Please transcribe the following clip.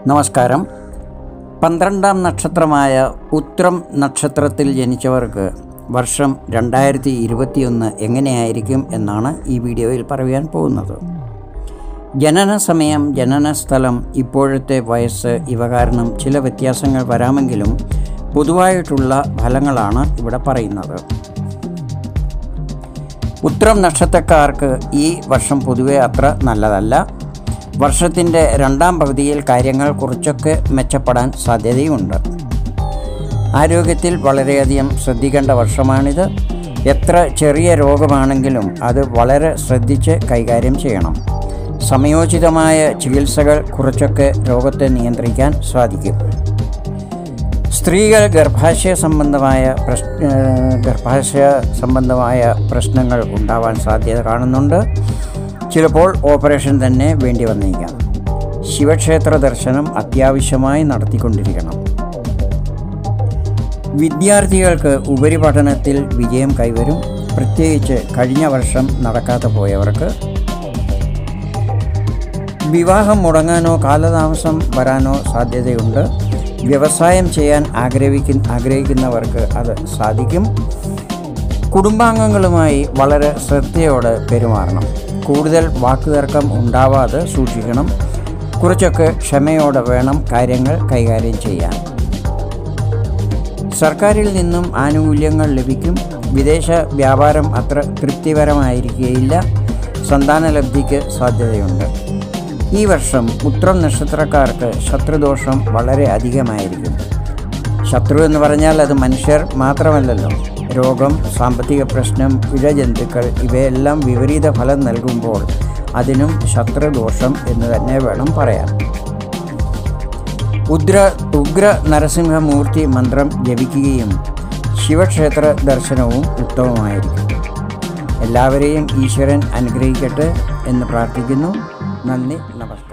നമസ്കാരം പന്ത്രണ്ടാം നക്ഷത്രമായ ഉത്രം നക്ഷത്രത്തിൽ ജനിച്ചവർക്ക് വർഷം രണ്ടായിരത്തി ഇരുപത്തിയൊന്ന് എങ്ങനെയായിരിക്കും എന്നാണ് ഈ വീഡിയോയിൽ പറയാൻ പോകുന്നത് ജനന സമയം ജനന സ്ഥലം ഇപ്പോഴത്തെ വയസ്സ് ഇവ കാരണം ചില വ്യത്യാസങ്ങൾ വരാമെങ്കിലും പൊതുവായിട്ടുള്ള ഫലങ്ങളാണ് ഇവിടെ പറയുന്നത് ഉത്രം നക്ഷത്രക്കാർക്ക് ഈ വർഷം പൊതുവെ അത്ര നല്ലതല്ല വർഷത്തിൻ്റെ രണ്ടാം പകുതിയിൽ കാര്യങ്ങൾ കുറച്ചൊക്കെ മെച്ചപ്പെടാൻ സാധ്യതയുണ്ട് ആരോഗ്യത്തിൽ വളരെയധികം ശ്രദ്ധിക്കേണ്ട വർഷമാണിത് എത്ര ചെറിയ രോഗമാണെങ്കിലും അത് വളരെ ശ്രദ്ധിച്ച് കൈകാര്യം ചെയ്യണം സമയോചിതമായ ചികിത്സകൾ കുറച്ചൊക്കെ രോഗത്തെ നിയന്ത്രിക്കാൻ സാധിക്കും സ്ത്രീകൾ ഗർഭാശയ സംബന്ധമായ പ്രശ് ഗർഭാശയ സംബന്ധമായ പ്രശ്നങ്ങൾ ഉണ്ടാവാൻ സാധ്യത കാണുന്നുണ്ട് ചിലപ്പോൾ ഓപ്പറേഷൻ തന്നെ വേണ്ടി വന്നേക്കാം ശിവക്ഷേത്ര ദർശനം അത്യാവശ്യമായി നടത്തിക്കൊണ്ടിരിക്കണം വിദ്യാർത്ഥികൾക്ക് ഉപരിപഠനത്തിൽ വിജയം കൈവരും പ്രത്യേകിച്ച് കഴിഞ്ഞ വർഷം നടക്കാതെ പോയവർക്ക് വിവാഹം മുടങ്ങാനോ കാലതാമസം വരാനോ സാധ്യതയുണ്ട് വ്യവസായം ചെയ്യാൻ ആഗ്രഹിക്കുന്ന ആഗ്രഹിക്കുന്നവർക്ക് അത് സാധിക്കും കുടുംബാംഗങ്ങളുമായി വളരെ ശ്രദ്ധയോടെ പെരുമാറണം കൂടുതൽ വാക്കുതർക്കം ഉണ്ടാവാതെ സൂക്ഷിക്കണം കുറച്ചൊക്കെ ക്ഷമയോടെ വേണം കാര്യങ്ങൾ കൈകാര്യം ചെയ്യാൻ സർക്കാരിൽ നിന്നും ആനുകൂല്യങ്ങൾ ലഭിക്കും വിദേശ വ്യാപാരം അത്ര തൃപ്തികരമായിരിക്കുകയില്ല സന്താനലബ്ധിക്ക് സാധ്യതയുണ്ട് ഈ വർഷം ഉത്രം നക്ഷത്രക്കാർക്ക് ശത്രുദോഷം വളരെ അധികമായിരിക്കും ശത്രു എന്ന് പറഞ്ഞാൽ അത് മനുഷ്യർ മാത്രമല്ലല്ലോ രോഗം സാമ്പത്തിക പ്രശ്നം ഇഴജന്തുക്കൾ ഇവയെല്ലാം വിപരീത ഫലം നൽകുമ്പോൾ അതിനും ശത്രുദോഷം എന്ന് തന്നെ വേണം പറയാൻ ഉദ്ര ഉഗ്ര നരസിംഹമൂർത്തി മന്ത്രം ജപിക്കുകയും ശിവക്ഷേത്ര ദർശനവും ഉത്തമമായിരിക്കും എല്ലാവരെയും ഈശ്വരൻ അനുഗ്രഹിക്കട്ടെ എന്ന് പ്രാർത്ഥിക്കുന്നു നന്ദി നമസ്കാരം